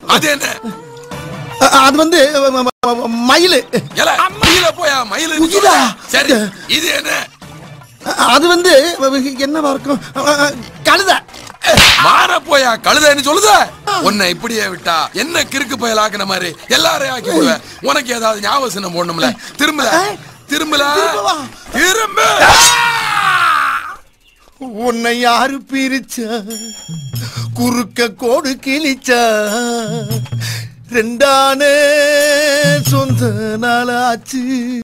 அது என்ன அ- அது வந்து ம- ம- ம- மயிலு ஏல மயில போயா மயில உயிரா? சரி இது என்ன அ- அது வந்து என்னவா இருக்கும் அ- அ- கழுத மான போயா கழுதைன்னு சொல்லுத உன்னை இப்படியே விட்டா என்ன கிறுக்கு பயலாக்குன மாதிரி எல்லாரையும் ஆக்கி விடுவேன் உனக்கு ஏதாவது ஞாபகம் போடணும்ல திரும்பல திரும்பல திரும்பவா? திரும்ப உன்னை யாரு பிரிச்சா குறுக்க கோடு கிழிச்சா ரெண்டானே சொந்த நாளாச்சு